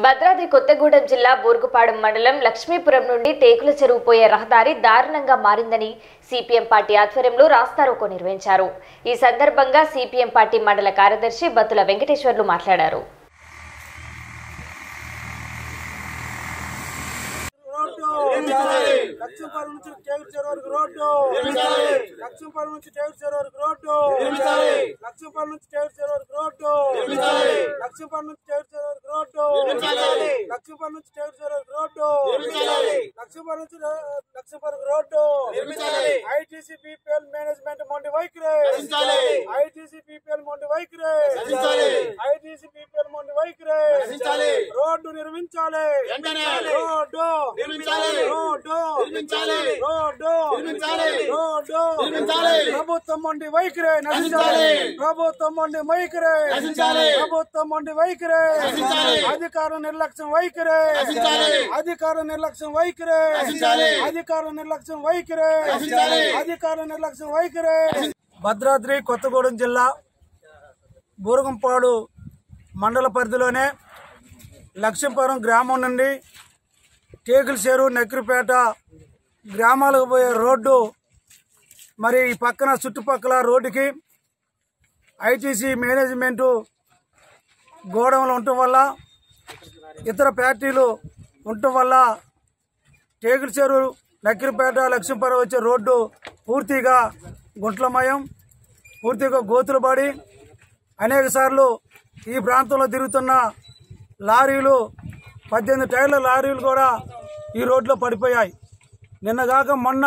భద్రాద్రి కొత్తగూడెం జిల్లా బూరుగుపాడు మండలం లక్ష్మీపురం నుండి టేకుల చెరువు పోయే రహదారి దారుణంగా మారిందని సిపిఎం పార్టీ ఆధ్వర్యంలో రాస్తారోకో నిర్వహించారు ఈ సందర్భంగా సిపిఎం పార్టీ మండల కార్యదర్శి బత్తుల వెంకటేశ్వర్లు మాట్లాడారు రోడ్డు లక్ష్మీపురం నుంచి టేగుడు చెరువు వరకు రోడ్డు లక్ష్మీపురం నుంచి టేగుడు చెరువు వరకు రోడ్డు లక్ష్మీపురం నుంచి టేగుడు చెరువు వరకు రోడ్డు లక్ష్మీపురం నుంచి టేగుడు చెరువు వరకు రోడ్డు లక్ష్మీపురం నుంచి టేగుడు చెరువు వరకు రోడ్డు లక్ష్మీపురం నుంచి Lakshmipuram road ITC BPL management మొండి వైఖరి ఐటీసీ బీపీఎల్ మొండి వైఖరి ఐటీసీ బీపీఎల్ మొండి వైఖరి రోడ్డు నిర్మించాలి రోడ్డు రోడ్డు రోడ్డు రోడ్డు ప్రభుత్వం మొండి వైఖరి నశించాలి ప్రభుత్వం మొండి వైఖరి ప్రభుత్వం మొండి వైఖరి అధికార నిర్లక్ష్యం వైఖరి అధికార నిర్లక్ష్యం వైఖరి అధికార నిర్లక్ష్యం వైఖరి అధికార నిర్లక్ష్యం వైఖరి భద్రాద్రి కొత్తగూడెం జిల్లా బూరగంపాడు మండల పరిధిలోనే లక్ష్మీపురం గ్రామం నుండి టేకుల చెరువు నెక్కిరిపేట గ్రామాలకు పోయే రోడ్డు మరి ఈ పక్కన చుట్టుపక్కల రోడ్డుకి ఐటీసీ మేనేజ్మెంటు గోడౌన్లు ఉండటం వల్ల ఇతర ఫ్యాక్టరీలు ఉండటం వల్ల టేకుల చెరువు నక్కిరిపేట లక్ష్మీపురం వచ్చే రోడ్డు పూర్తిగా గుంట్లమయం పూర్తిగా గోతులు పడి అనేక సార్లు ఈ ప్రాంతంలో తిరుగుతున్న లారీలు పద్దెనిమిది టైర్ల లారీలు కూడా ఈ రోడ్లో పడిపోయాయి నిన్నగాక మొన్న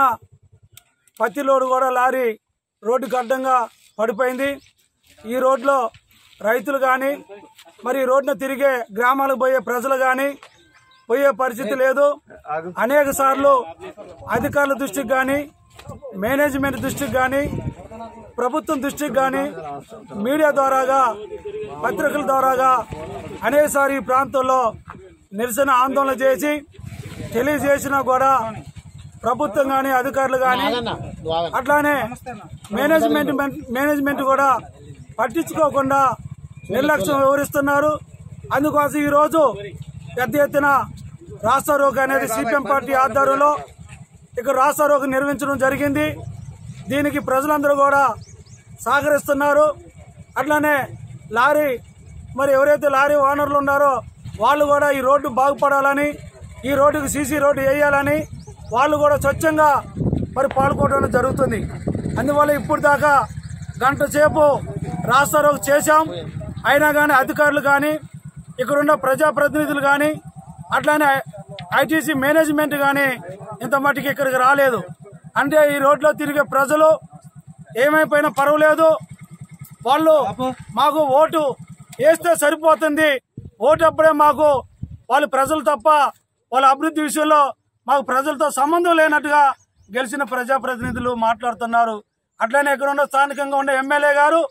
పత్తి లోడు కూడా లారీ రోడ్డుకి అడ్డంగా పడిపోయింది ఈ రోడ్లో రైతులు కానీ మరి ఈ రోడ్డున తిరిగే గ్రామాలకు పోయే ప్రజలు కానీ పోయే పరిస్థితి లేదు అనేక సార్లు అధికారుల దృష్టికి కానీ మేనేజ్మెంట్ దృష్టికి కానీ ప్రభుత్వం దృష్టికి కానీ మీడియా ద్వారాగా పత్రికల ద్వారాగా అనేకసారి ఈ ప్రాంతంలో నిరసన ఆందోళన చేసి తెలియజేసినా కూడా ప్రభుత్వం కానీ అధికారులు కానీ అట్లానే మేనేజ్మెంట్ మేనేజ్మెంట్ కూడా పట్టించుకోకుండా నిర్లక్ష్యం వివరిస్తున్నారు అందుకోసం ఈ రోజు పెద్ద ఎత్తున రాష్ట్ర రోగ అనేది సిపిఎం పార్టీ ఆధ్వర్యంలో ఇక్కడ రాష్ట్ర రోగ నిర్వహించడం జరిగింది దీనికి ప్రజలందరూ కూడా సహకరిస్తున్నారు అట్లానే లారీ మరి ఎవరైతే లారీ ఓనర్లు ఉన్నారో వాళ్ళు కూడా ఈ రోడ్డు బాగుపడాలని ఈ రోడ్డుకి సీసీ రోడ్డు వేయాలని వాళ్ళు కూడా స్వచ్ఛంగా మరి పాల్గొనడం జరుగుతుంది అందువల్ల ఇప్పుడు దాకా గంట సేపు రాస్తారోకు చేశాం అయినా కానీ అధికారులు కానీ ఇక్కడున్న ప్రజాప్రతినిధులు కానీ అట్లానే ఐటీసీ మేనేజ్మెంట్ కానీ ఇంత మట్టికి ఇక్కడికి రాలేదు అంటే ఈ రోడ్లో తిరిగే ప్రజలు ఏమైపోయినా పర్వాలేదు వాళ్ళు మాకు ఓటు వేస్తే సరిపోతుంది ఓటు అప్పుడే మాకు వాళ్ళు ప్రజలు తప్ప వాళ్ళ అభివృద్ధి విషయంలో మాకు ప్రజలతో సంబంధం లేనట్టుగా గెలిచిన ప్రజాప్రతినిధులు మాట్లాడుతున్నారు అట్లనే ఇక్కడ ఉన్న స్థానికంగా ఉన్న ఎమ్మెల్యే గారు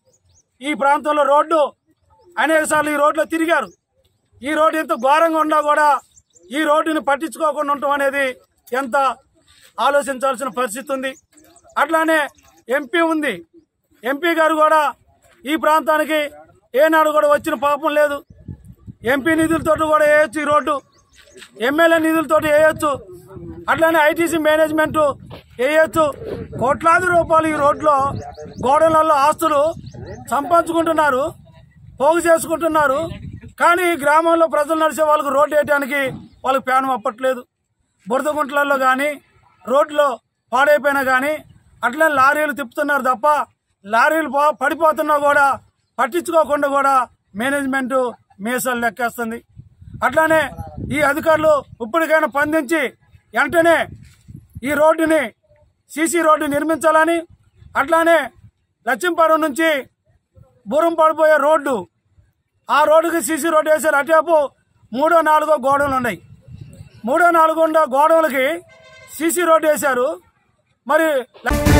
ఈ ప్రాంతంలో రోడ్డు అనేక సార్లు ఈ రోడ్లో తిరిగారు ఈ రోడ్డు ఎంత ఘోరంగా ఉన్నా కూడా ఈ రోడ్డుని పట్టించుకోకుండా ఉండటం అనేది ఎంత ఆలోచించాల్సిన పరిస్థితి ఉంది అట్లానే ఎంపీ ఉంది ఎంపీ గారు కూడా ఈ ప్రాంతానికి ఏనాడు కూడా వచ్చిన పాపం లేదు ఎంపీ నిధులతో కూడా వేయొచ్చు ఈ రోడ్డు ఎమ్మెల్యే నిధులతో వేయొచ్చు అట్లానే ఐటీసీ మేనేజ్మెంట్ వేయొచ్చు కోట్లాది రూపాయలు ఈ రోడ్లో గోడలలో ఆస్తులు సంపాదించుకుంటున్నారు పోగు చేసుకుంటున్నారు కానీ ఈ గ్రామంలో ప్రజలు నడిచే వాళ్ళకు రోడ్డు వేయడానికి వాళ్ళకి ప్యానం అప్పట్లేదు బురద గుంటలలో కానీ రోడ్లో పాడైపోయినా కానీ అట్లనే లారీలు తిప్పుతున్నారు తప్ప లారీలు పో- పడిపోతున్నా కూడా పట్టించుకోకుండా కూడా మేనేజ్మెంట్ మీసాలు లెక్కేస్తుంది అట్లానే ఈ అధికారులు ఇప్పటికైనా స్పందించి వెంటనే ఈ రోడ్డుని సీసీ రోడ్డు నిర్మించాలని అట్లానే లక్ష్మీపురం నుంచి బూరం పడిపోయే రోడ్డు ఆ రోడ్డుకి సీసీ రోడ్డు వేసారు అటువైపు మూడో నాలుగో గోడలు ఉన్నాయి మూడో నాలుగో ఉన్న గోడలకి సీసీ రోడ్డు వేశారు మరి